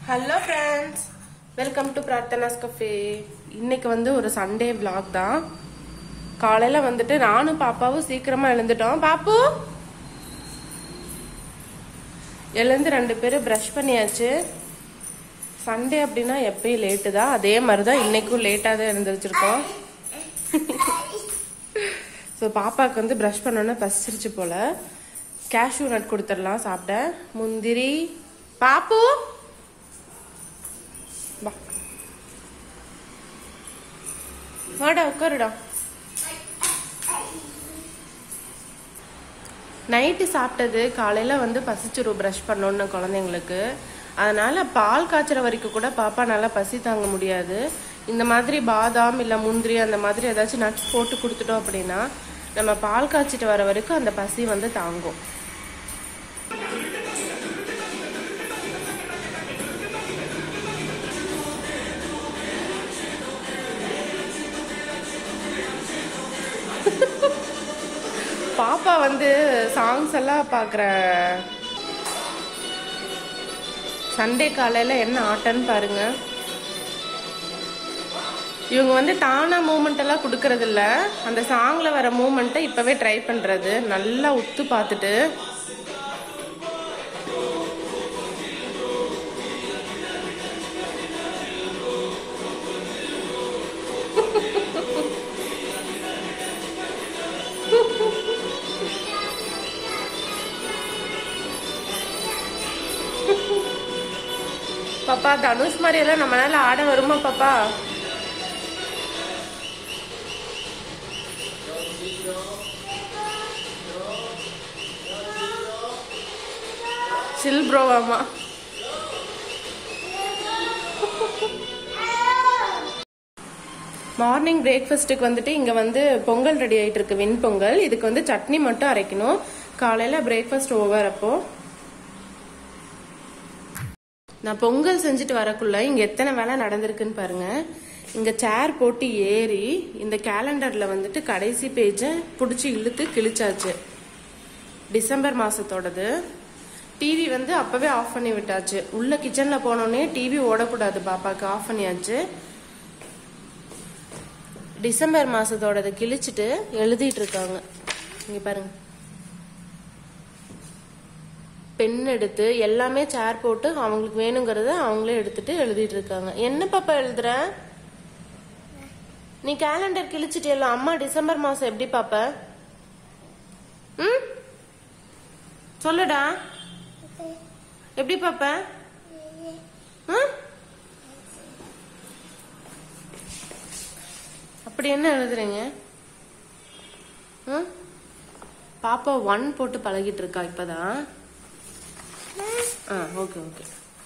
Hello friends welcome to பிரார்த்தனாஸ் cafe இன்னைக்கு வந்து ஒரு சண்டே vlog தான் காலையில வந்துட்டு நானும் பாப்பாவும் சீக்கிரமா எழுந்துட்டோம் பாப்பு எழுந்து ரெண்டு பேரும் ப்ரஷ் பண்ணியாச்சு சண்டே அப்படின்னா எப்பயும் லேட்டு தான் அதே மாதிரி தான் இன்னைக்கும் லேட்டாக தான் எழுந்திரிச்சிருக்கோம் ஸோ பாப்பாவுக்கு வந்து ப்ரஷ் பண்ணோன்னே பசிச்சிருச்சு போல கேஷ்யூ நட் கொடுத்துடலாம் சாப்பிட முந்திரி பாப்பு வா வாடா உட்காருடா நைட்டு சாப்பிட்டது காலையில் வந்து பசிச்சிரும் ப்ரஷ் பண்ணோன்னு குழந்தைங்களுக்கு அதனால பால் காய்ச்சற வரைக்கும் கூட பாப்பா நல்லா பசி தாங்க முடியாது இந்த மாதிரி பாதாம் இல்லை முந்திரி அந்த மாதிரி ஏதாச்சும் நட்ஸ் போட்டு கொடுத்துட்டோம் அப்படின்னா நம்ம பால் காய்ச்சிட்டு வர வரைக்கும் அந்த பசி வந்து தாங்கும் பாப்பா வந்து சாங்ஸ் எல்லாம் பார்க்குற சண்டே காலையில் என்ன ஆட்டன்னு பாருங்க இவங்க வந்து தானா மூமெண்ட் எல்லாம் கொடுக்கறது இல்ல அந்த சாங்ல வர மூமெண்ட்டை இப்பவே ட்ரை பண்றது நல்லா உத்து பார்த்துட்டு பாப்பா தனுஷ் மாதிரி எல்லாம் நம்மளால ஆட வருமா பாப்பா சில் ப்ரோவாமா மார்னிங் பிரேக்ஃபாஸ்ட்டுக்கு வந்துட்டு இங்கே வந்து பொங்கல் ரெடி ஆயிட்டு இருக்கு வெண் பொங்கல் இதுக்கு வந்து சட்னி மட்டும் அரைக்கணும் காலையில் பிரேக்ஃபாஸ்ட் ஓவர் அப்போ நான் பொங்கல் செஞ்சுட்டு வரக்குள்ள இங்க எத்தனை வேலை நடந்திருக்குன்னு பாருங்க இங்க சேர் போட்டு ஏறி இந்த கேலண்டர்ல வந்துட்டு கடைசி பேஜை பிடிச்சி இழுத்து கிழிச்சாச்சு டிசம்பர் மாசத்தோடது டிவி வந்து அப்பவே ஆஃப் பண்ணி விட்டாச்சு உள்ள கிச்சன்ல போனோடனே டிவி ஓடக்கூடாது பாப்பாக்கு ஆஃப் பண்ணியாச்சு டிசம்பர் மாசத்தோடது கிழிச்சிட்டு எழுதிட்டு இருக்காங்க இங்க பாருங்க பென் எடுத்து எல்லாமே சேர் போட்டு அவங்களுக்கு வேணுங்கிறத அவங்களே எடுத்துட்டு எழுதிட்டு இருக்காங்க என்ன பாப்பா எழுதுற நீ கேலண்டர் கிழிச்சிட்டியல்ல அம்மா டிசம்பர் மாசம் எப்படி பாப்ப ம் சொல்லுடா எப்படி பாப்ப ம்? அப்படி என்ன எழுதுறீங்க ம்? பாப்பா ஒன் போட்டு பழகிட்டு இருக்கா இப்பதான் ஆ ஓகே ஓகே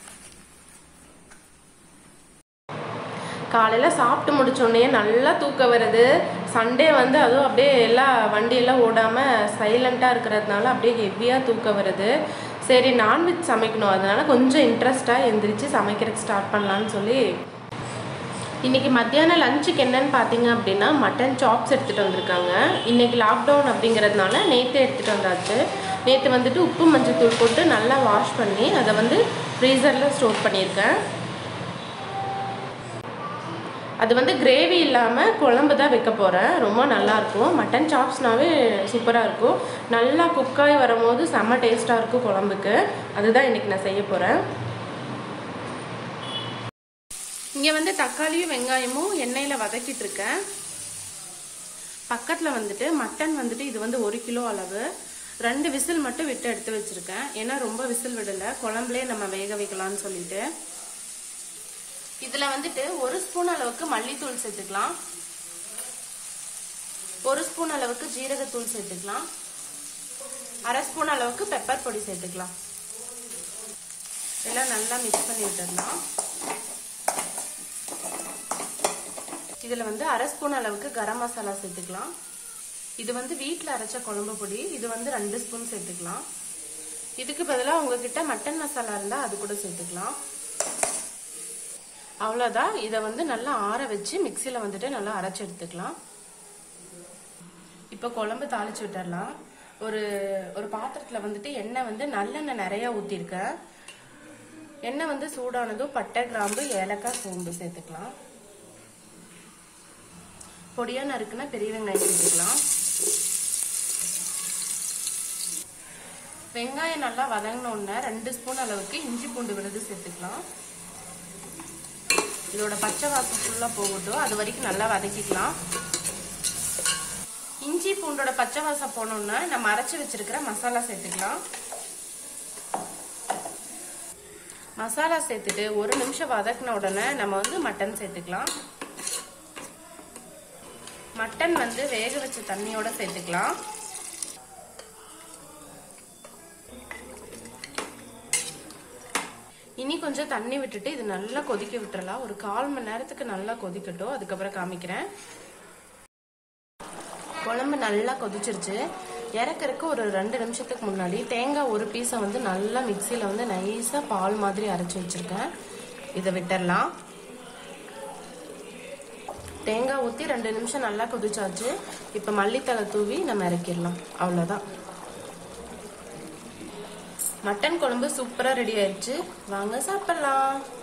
காலையில் சாப்பிட்டு முடிச்சோடனே நல்லா தூக்கம் வருது சண்டே வந்து அதுவும் அப்படியே எல்லா வண்டியெல்லாம் ஓடாமல் சைலண்ட்டாக இருக்கிறதுனால அப்படியே ஹெவியாக தூக்கம் வருது சரி நான்வெஜ் சமைக்கணும் அதனால கொஞ்சம் இன்ட்ரெஸ்டாக எந்திரிச்சு சமைக்கிறதுக்கு ஸ்டார்ட் பண்ணலான்னு சொல்லி இன்னைக்கு மத்தியானம் லஞ்சுக்கு என்னன்னு பார்த்தீங்க அப்படின்னா மட்டன் சாப்ஸ் எடுத்துகிட்டு வந்திருக்காங்க இன்னைக்கு லாக்டவுன் அப்படிங்கிறதுனால நேற்று எடுத்துகிட்டு வந்தாச்சு நேற்று வந்துட்டு உப்பு மஞ்சள் தூள் போட்டு நல்லா வாஷ் பண்ணி அதை வந்து ஃப்ரீசரில் ஸ்டோர் பண்ணியிருக்கேன் அது வந்து கிரேவி இல்லாமல் குழம்பு தான் வைக்க போகிறேன் ரொம்ப நல்லாயிருக்கும் மட்டன் சாப்ஸ்னாவே சூப்பராக இருக்கும் நல்லா குக்காகி வரும்போது செம்ம டேஸ்ட்டாக இருக்கும் குழம்புக்கு அதுதான் இன்றைக்கி நான் செய்ய போகிறேன் இங்கே வந்து தக்காளியும் வெங்காயமும் எண்ணெயில் வதக்கிட்டு இருக்கேன் பக்கத்தில் வந்துட்டு மட்டன் வந்துட்டு இது வந்து ஒரு கிலோ அளவு ரெண்டு விசில் மட்டும் விட்டு எடுத்து வச்சிருக்கேன் ஏன்னா ரொம்ப விசில் விடலை குழம்புலேயே நம்ம வேக வைக்கலாம்னு சொல்லிட்டு இதுல வந்துட்டு ஒரு ஸ்பூன் அளவுக்கு மல்லித்தூள் சேர்த்துக்கலாம் ஒரு ஸ்பூன் அளவுக்கு ஜீரகத்தூள் சேர்த்துக்கலாம் அரை ஸ்பூன் அளவுக்கு பெப்பர் பொடி சேர்த்துக்கலாம் எல்லாம் நல்லா மிக்ஸ் பண்ணி விட்டுடலாம் இதுல வந்து அரை ஸ்பூன் அளவுக்கு கரம் மசாலா சேர்த்துக்கலாம் இது வந்து வீட்டில் அரைச்ச குழம்பு பொடி இது வந்து ரெண்டு ஸ்பூன் சேர்த்துக்கலாம் இதுக்கு பதிலாக உங்ககிட்ட மட்டன் மசாலா இருந்தால் அது கூட சேர்த்துக்கலாம் அவ்வளோதான் இதை வந்து நல்லா ஆற வச்சு மிக்சியில் வந்துட்டு நல்லா அரைச்சி எடுத்துக்கலாம் இப்போ குழம்பு தாளிச்சு விட்டுறலாம் ஒரு ஒரு பாத்திரத்தில் வந்துட்டு எண்ணெய் வந்து நல்லெண்ணெய் நிறையா ஊற்றிருக்கேன் எண்ணெய் வந்து சூடானதும் பட்டை கிராம்பு ஏலக்காய் சோம்பு சேர்த்துக்கலாம் பொடியா நறுக்குனா பெரிய வெங்காயம் சேர்த்துக்கலாம் வெங்காயம் நல்லா வதங்கினோடனே ரெண்டு ஸ்பூன் அளவுக்கு இஞ்சி பூண்டு விழுது சேர்த்துக்கலாம் இதோட பச்சை வாசம் ஃபுல்லாக போகட்டும் அது வரைக்கும் நல்லா வதக்கிக்கலாம் இஞ்சி பூண்டோட பச்சை வாசம் போனோம்னா நம்ம அரைச்சி வச்சிருக்கிற மசாலா சேர்த்துக்கலாம் மசாலா சேர்த்துட்டு ஒரு நிமிஷம் வதக்கின உடனே நம்ம வந்து மட்டன் சேர்த்துக்கலாம் மட்டன் வந்து வேக வச்ச தண்ணியோட சேர்த்துக்கலாம் இனி கொஞ்சம் தண்ணி விட்டுட்டு இது நல்லா கொதிக்க விட்டுறலாம் ஒரு கால் மணி நேரத்துக்கு நல்லா கொதிக்கட்டும் அதுக்கப்புறம் காமிக்கிறேன் குழம்பு நல்லா கொதிச்சிருச்சு இறக்கறதுக்கு ஒரு ரெண்டு நிமிஷத்துக்கு முன்னாடி தேங்காய் ஒரு பீஸை வந்து நல்லா மிக்சியில் வந்து நைஸாக பால் மாதிரி அரைச்சி வச்சிருக்கேன் இதை விட்டுடலாம் தேங்காய் ஊற்றி ரெண்டு நிமிஷம் நல்லா கொதிச்சாச்சு இப்போ மல்லித்தலை தூவி நம்ம இறக்கிடலாம் அவ்வளோதான் மட்டன் குழம்பு சூப்பராக ரெடி ஆயிடுச்சு வாங்க சாப்பிடலாம்